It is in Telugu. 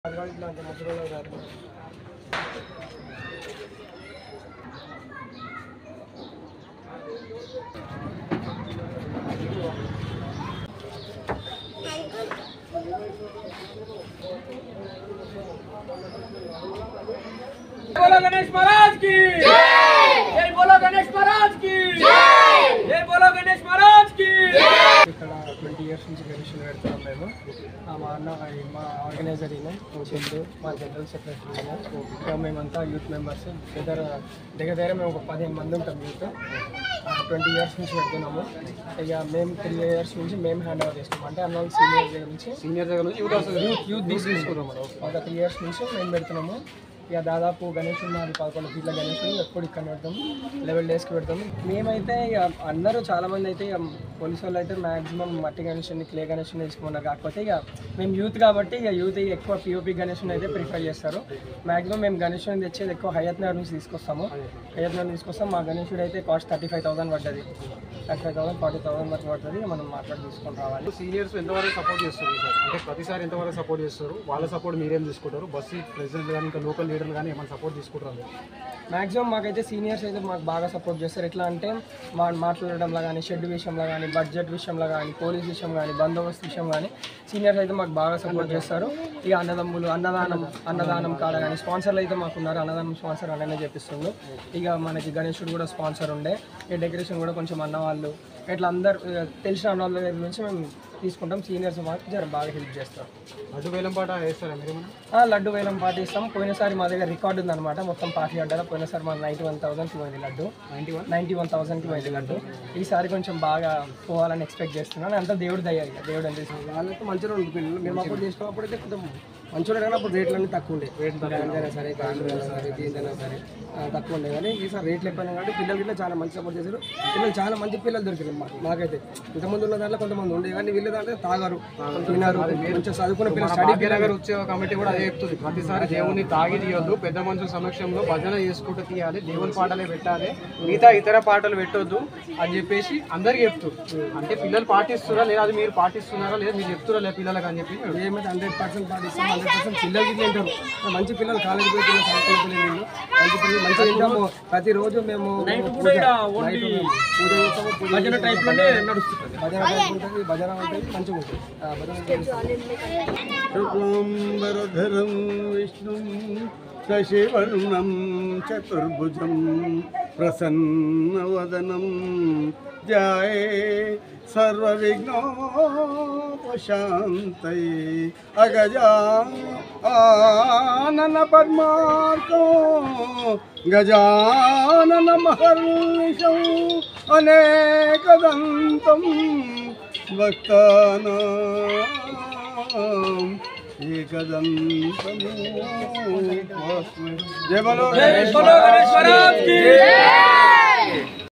ఇట్లా అంత ముసలి కాదు बोलो गणेश महाराज की जय बोलो गणेश महाराज की जय बोलो गणेश महाराज की ఇక్కడ ట్వంటీ ఇయర్స్ నుంచి గణేషన్ పెడుతున్నాం మేము ఆ మా అన్న ఈ మా ఆర్గనైజర్ ఈయన చెల్లు మా జనరల్ సెక్రటరీ ఈయన ఇంకా మేమంతా యూత్ మెంబర్స్ దగ్గర దగ్గర దగ్గర మేము ఒక పదిహేను మంది ఉంటాం యూత్ ట్వంటీ ఇయర్స్ నుంచి పెడుతున్నాము ఇక మేము త్రీ ఇయర్స్ నుంచి మేము హ్యాండ్ ఓవర్ చేస్తున్నాం అంటే అన్న సీనియర్ దగ్గర నుంచి సీనియర్ దగ్గర నుంచి యూత్ వస్తుంది యూత్ యూత్ తీసుకుంటాం ఒక త్రీ ఇయర్స్ నుంచి మేము పెడుతున్నాము ఇక దాదాపు గణేష్ ఉన్నది పదకొండు ఫీట్ల గణేష్ ఎప్పుడు ఇక్కడ పెడతాం లెవెల్ డేస్కి పెడతాం మేమైతే ఇక అందరూ చాలా మంది అయితే ఇక పోలీసు వాళ్ళు అయితే మాక్సిమం మట్టి గణేష్ని క్లే గణేష్ని తీసుకున్నారు కాకపోతే ఇక మేము యూత్ కాబట్టి ఇక యూత్ ఎక్కువ పిఓపి గణేష్ని అయితే ప్రిఫర్ చేస్తారు మాక్సిమం మేము గణేష్ని తెచ్చేది ఎక్కువ హయత్ నగర్ నుంచి తీసుకొస్తాము హయత్ నగర్ తీసుకొస్తాం మా గణేశుడు అయితే కాస్ట్ థర్టీ ఫైవ్ థౌసండ్ పడ్డది thirty five thousand forty thousand వరకు పడుతుంది ఇక మనం మాట్లాడి తీసుకొని రావాలి సీనియర్స్ ఎంతవరకు సపోర్ట్ చేస్తారు సార్ అంటే ప్రతిసారి ఎంతవరకు సపోర్ట్ చేస్తారు వాళ్ళ సపోర్ట్ మీరేం తీసుకుంటారు బస్సు ప్రెసిడెంట్ కానీ ఇంకా లోకల్ లీడర్లు కానీ ఏమైనా సపోర్ట్ తీసుకుంటారు మీరు? మాక్సిమం మాకైతే సీనియర్స్ అయితే మాకు బాగా సపోర్ట్ చేస్తారు ఎట్లా అంటే మా మాట్లాడడంలో కానీ షెడ్ విషయంలో కానీ బడ్జెట్ విషయంలో కానీ పోలీస్ విషయం కానీ బందోబస్తు విషయం కానీ సీనియర్స్ అయితే మాకు బాగా సపోర్ట్ చేస్తారు ఇక అన్నదమ్ములు అన్నదానం అన్నదానం కాడ కానీ స్పాన్సర్లు అయితే మాకు ఉన్నారు అన్నదానం స్పాన్సర్ అన్ననే చెప్పిస్తుండు ఇక మనకి గణేశుడు కూడా స్పాన్సర్ ఉండే ఈ డెకరేషన్ కూడా కొంచెం అన్న వాళ్ళు ఇట్లా అందరు ఇక తెలిసిన అన్న వాళ్ళ దగ్గర నుంచి మేము తీసుకుంటాం సీనియర్స్ మాకు జర బాగా హెల్ప్ చేస్తారు అడ్డు వేలం పాట వేస్తారా మీరు ఏమైనా ఆ, లడ్డు వేలం పాటిస్తాం పోయినసారి మా దగ్గర రికార్డు ఉందన్నమాట మొత్తం పార్టీ అడ్డారా పోయినసారి మా నైంటీ వన్ థౌసండ్కి పోయింది laddu ninety one ninety one థౌసండ్కి పోయింది లడ్డు ఈసారి కొంచెం బాగా పోవాలని ఎక్స్పెక్ట్ చేస్తున్నాను అంతా దేవుడు దయ్యా ఇక దేవుడు అంటే వాళ్ళైతే మంచిగా ఉంది పిల్లలు మేము అప్పుడు చేసినప్పుడు అయితే కొంచెం మంచిగా కానీ అప్పుడు రేట్లు అన్నీ తక్కువ ఉండే రేట్ అయినా సరే గాంధీ అయినా సరే దీనిదైనా సరే ఆ, తక్కువ ఉండే కానీ ఈసారి రేట్లు ఎక్కువ కాబట్టి పిల్లలు ఇట్లా చాలా మంచి సపోర్ట్ చేశారు పిల్లలు చాలా మంచి పిల్లలు దొరికారు మాకు మాకైతే ఇంతమంది ఉన్న దాంట్లో కొంతమంది ఉండే కానీ వీళ్ళు దాంట్లో తాగారు తిన్నారు మంచిగా చదువుకున్న పిల్లలు స్టడీ భాగ్యనగర్ ఉత్సవ కమిటీ కూడా అదే చెప్తుంది ప్రతిసారి దేవుని తాగి తీయొద్దు పెద్ద మనుషుల సమక్షంలో భజన చేసుకుంటూ తీయాలి దేవుని పాటలే పెట్టాలి మిగతా ఇతర పాటలు పెట్టొద్దు అని చెప్పేసి అందరికి చెప్తుంది అంటే పిల్లలు పాటిస్తున్నారా లేదా అది మీరు పాటిస్తున్నారా లేదా మీరు చెప్తున్నారా లేదా పిల్లలకు అని చెప్పి ఏమైతే హండ్రెడ్ పర్సెంట్ పాటిస్తాం హండ్రెడ్ పర్సెంట్ పిల్లలు గిట్ల తింటారు మంచి పిల్లలు కాలేజీ పోయి పిల్లలు చదువుకునే పిల్లలు వీళ్ళు. మంచి పిల్లలు మంచిగా తింటాము ప్రతిరోజు మేము మేము పూజ నైట్ మేము పూజ చేస్తాము పూజ భజన టైప్ లోనే నడుస్తుంది భజన టైప్ ఉంటుంది భజన ఉంటుంది మంచిగా ఉంటుంది ఆ, భజన ఉంటుంది. శుక్లాంబరధరం విష్ణుం శశివర్ణం చతుర్భుజం ప్రసన్నవదనం ధ్యాయే సర్వవిఘ్నోపశాంతై అగజా ఆనన పద్మార్కో గజానన మహర్నిశం అనేకదంతం భక్తానాం ఏకదంతము జయ బలో बोलो गणेश महाराज की